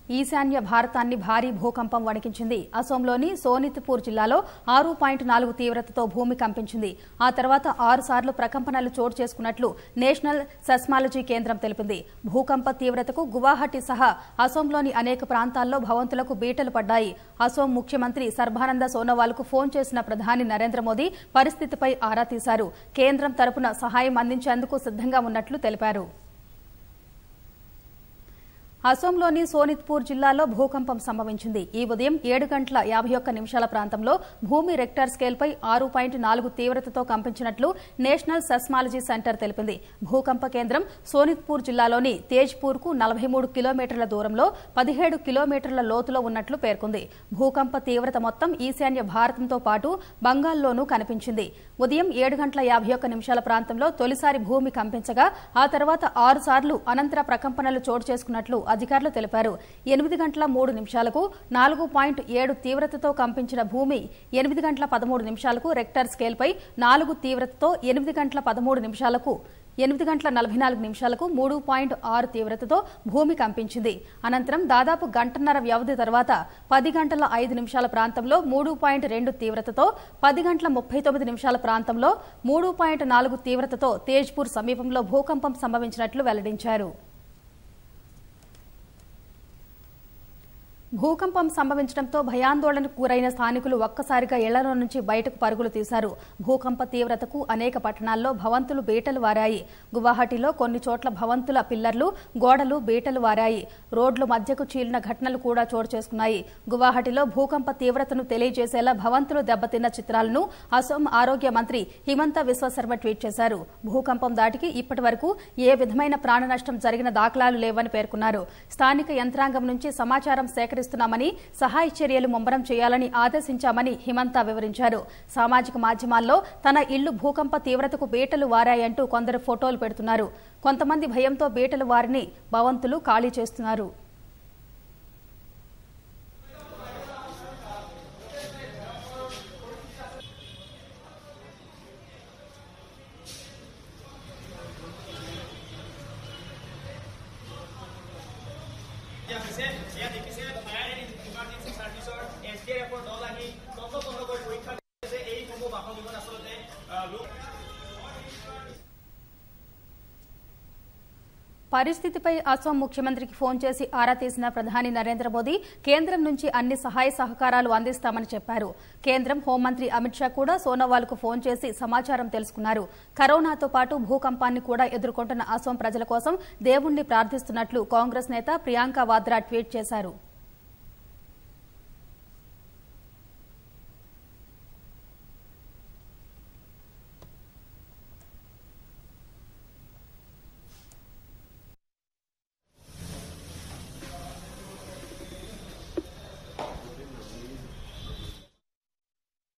ఈశాన్య భారతాన్ని భారీ భూకంపం వణికించింది అసోంలోని సోనిత్పూర్ జిల్లాలో ఆరు పాయింట్ నాలుగు తీవ్రతతో భూమి కంపించింది ఆ తర్వాత ఆరు సార్లు ప్రకంపనలు చోటు చేసుకున్నట్లు నేషనల్ సెస్మాలజీ కేంద్రం తెలిపింది భూకంప తీవ్రతకు గువాహటి సహా అసోంలోని అనేక ప్రాంతాల్లో భవంతులకు బీటలు పడ్డాయి అసోం ముఖ్యమంత్రి సర్బానంద సోనోవాల్కు ఫోన్ చేసిన ప్రధాని నరేంద్ర మోదీ పరిస్థితిపై ఆరా తీశారు కేంద్రం తరపున సహాయం అందించేందుకు సిద్ధంగా ఉన్నట్లు తెలిపారు అసోంలోని సోనిత్పూర్ జిల్లాలో భూకంపం సంభవించింది ఈ ఉదయం ఏడు గంటల యాభై ఒక్క నిమిషాల ప్రాంతంలో భూమి రెక్టార్ స్కేల్పై ఆరు పాయింట్ నాలుగు తీవ్రతతో కంపించినట్లు నేషనల్ సెస్మాలజీ సెంటర్ తెలిపింది భూకంప కేంద్రం సోనిత్పూర్ జిల్లాలోని తేజ్పూర్ కు నలభై మూడు కిలోమీటర్ల దూరంలో పదిహేడు కిలోమీటర్ల లోతులో ఉన్నట్లు పేర్కొంది భూకంప తీవ్రత మొత్తం ఈశాన్య భారతంతో పాటు బంగాల్లోనూ కనిపించింది ఉదయం ఏడు గంటల యాభై ఒక్క నిమిషాల ప్రాంతంలో తొలిసారి భూమి కంపించగా ఆ తర్వాత ఆరు సార్లు అనంతర ప్రకంపనలు చోటు చేసుకున్నట్లు అధికారులు తెలిపారు ఎనిమిది గంటల మూడు నిమిషాలకు నాలుగు పాయింట్ ఏడు తీవ్రతతో కంపించిన భూమి ఎనిమిది గంటల పదమూడు నిమిషాలకు రెక్టర్ స్కేల్పై నాలుగు తీవ్రతతో ఎనిమిది గంటల పదమూడు నిమిషాలకు ఎనిమిది గంటల నలభై నాలుగు నిమిషాలకు మూడు పాయింట్ ఆరు తీవ్రతతో భూమి కంపించింది అనంతరం దాదాపు గంటన్నర వ్యవధి తర్వాత పది గంటల ఐదు నిమిషాల ప్రాంతంలో మూడు పాయింట్ రెండు తీవ్రతతో పది గంటల ముప్పై తొమ్మిది నిమిషాల ప్రాంతంలో మూడు పాయింట్ నాలుగు తీవ్రతతో తేజ్పూర్ సమీపంలో భూకంపం సంభవించినట్లు వెల్లడించారు భూకంపం సంభవించడంతో భయాందోళనకు గురైన స్థానికులు ఒక్కసారిగా ఇళ్లలో నుంచి బయటకు పరుగులు తీశారు భూకంప తీవ్రతకు అనేక పట్టణాల్లో భవంతులు బీటలు వారాయి గువాహటిలో కొన్ని చోట్ల భవంతుల పిల్లర్లు గోడలు బీటలు వారాయి రోడ్లు మధ్యకు చీలిన ఘటనలు కూడా చోటు చేసుకున్నాయి గువాహటిలో భూకంప తీవ్రతను తెలియజేసేలా భవంతులు దెబ్బతిన్న చిత్రాలను అసోం ఆరోగ్య మంత్రి హిమంత విశ్వశర్మ ట్వీట్ చేశారు భూకంపం దాటికి ఇప్పటి వరకు ఏ విధమైన ప్రాణ నష్టం జరిగిన దాఖలాలు లేవని పేర్కొన్నారు స్థానిక యంత్రాంగం నుంచి సమాచారం సేకరిస్తున్నామని సహాయ చర్యలు ముమ్మరం చేయాలని ఆదేశించామని హిమంత వివరించారు సామాజిక మాధ్యమాల్లో తన ఇల్లు భూకంప తీవ్రతకు బీటలు వారాయంటూ కొందరు ఫోటోలు పెడుతున్నారు కొంతమంది భయంతో బీటలు వారిని భవంతులు ఖాళీ చేస్తున్నారు Ja, vi ser, ja, vi ser at her er emergency ছাৰ্ভিচৰ এছ ডি এফৰ দল আহি তন্ন তন্নকৈ পৰীক্ষা কৰিছে এইসমূহ বাসগৃহত আচলতে আহ, লোক పరిస్థితిపై అసోం ముఖ్యమంత్రికి ఫోన్ చేసి ఆరా తీసిన ప్రధాని నరేంద్ర మోదీ కేంద్రం నుంచి అన్ని సహాయ సహకారాలు అందిస్తామని చెప్పారు కేంద్రం హోంమంత్రి అమిత్ షా కూడా సోనోవాల్కు ఫోన్ చేసి సమాచారం తెలుసుకున్నారు కరోనాతో పాటు భూకంపాన్ని కూడా ఎదుర్కొంటున్న అసోం ప్రజల కోసం దేవుణ్ణి ప్రార్థిస్తున్నట్లు కాంగ్రెస్ నేత ప్రియాంక వాద్రా ట్వీట్ చేశారు